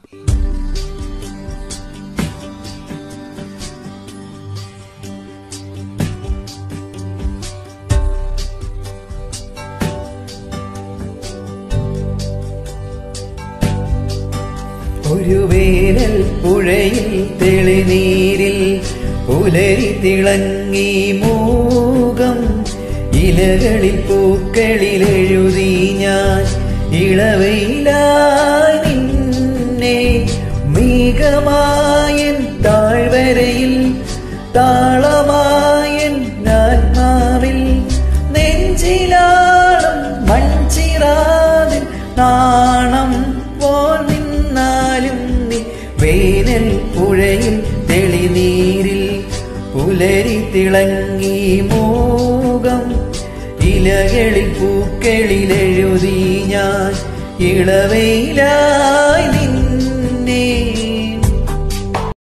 ഒരു വേനൽ പുഴയിൽ തെളിനീരിൽ പുലരി തിളങ്ങി മൂകം ഇലകളിൽ പൂക്കളിൽ എഴുതി ഞാൻ ഇളവയിലായി നിന്നെ മീകമായൻ താഴ്വരയിൽ താളമായൻ ആത്മാവിൽ നെഞ്ചിലാളം മൺചിറാതിൽ നാണം പോൽ നിന്നാലും നീ വേനൽ പുഴയിൽ തെളിനീരിൽ പുലരി തിളങ്ങി മൂകം ഇലകളിൽ പൂക്കളിൽ എഴുതി ഞാൻ ഇളവയിലാ